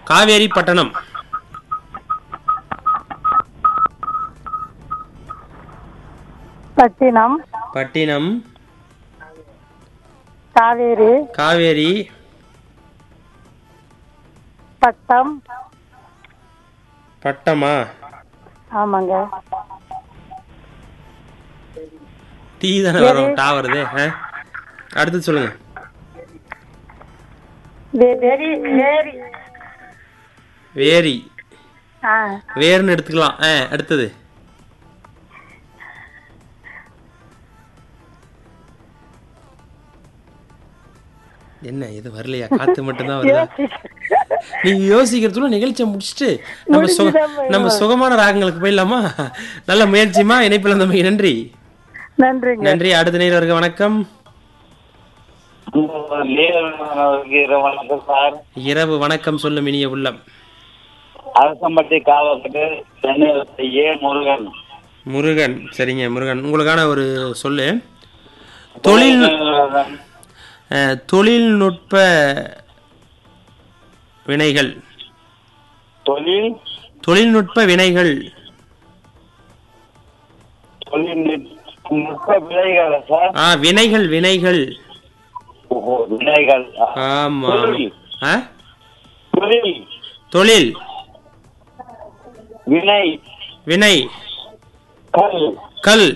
காவேரி பட்டணம் பட்டினம் பட்டினம் காவேரி காவேரி பட்டம் பட்டமா ஆமாங்க டீ தானே வரும் டா வருது ஆ? அடுத்து சொல்லுங்க வே- வெரி வேரி வேரி ஆ வேர்னு எடுத்துக்கலாம் ஆ அடுத்தது என்ன இது வரலையா காத்து மட்டும்தான் வருதா நீங்க யோசிக்கிறதுக்குள்ள நிகழ்ச்சியை முடிச்சுட்டு நம்ம சுக முடிஞ்சுதான் போயிடும். நம்ம சுகமான ராகங்களுக்கு போயிடலாமா நல்ல முயற்சிமா இணைப்பில் தம்பி நன்றி நன்றிங்க நன்றி அடுத்த நேரம் வணக்கம் வணக்கம் சார் இரவு வணக்கம் சொல்லும் இனிய உள்ளம் அரசம்பட்டி காவல்கிட்ட சென்னை ஏ முருகன் முருகன் சரிங்க முருகன் உங்களுக்கான ஒரு சொல்லு தொழில் அஹ், தொழில்நுட்ப வினைகள் தொழில் தொழில்நுட்ப வினைகள் தொழில்நுட்ப விலைகள் சார் ஆ வினைகள் வினைகள் ஓஹோ விலைகள் ஆமா தொழில். ஆ? தொழில் தொழில் வினை வினை கல் கல்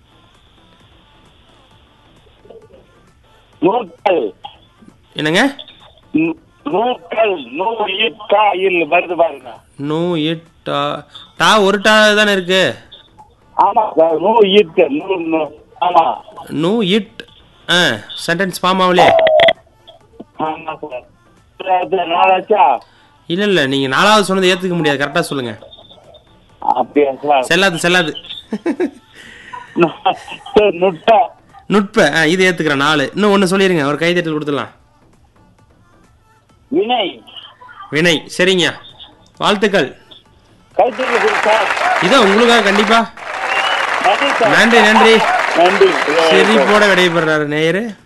நூற்கல் என்னங்க நூ- நூற்கல் நூ இக்கா இல் வருது பாருங்க நூ இட் டா டா ஒரு டா தானே இருக்கு ஆமா சார் நூ இட்டு நூ நூ- ஆமா நூ இட் ஆ சென்டென்ஸ் ஃபார்ம் ஆகலையே ஆமா சார் அது நாளாச்சா இல்ல இல்ல நீங்க நாலாவது சொன்னதை ஏத்துக்க முடியாது கரெக்டா சொல்லுங்க அப்படியா சார் செல்லாது செல்லாது சார் நுட்ப நுட்ப ஆ, இது ஏத்துக்கிறேன் நாலு இன்னும் ஒண்ணு சொல்லிருங்க ஒரு கைதட்டல் கொடுத்துடலாம் வினை வினை சரிங்க வாழ்த்துக்கள் கைத்தறி சார் இதோ உங்களுக்காக கண்டிப்பா நன்றி சார் நன்றி நன்றி நன்றி சிரிப்போட விடைபெறாரு நேயரு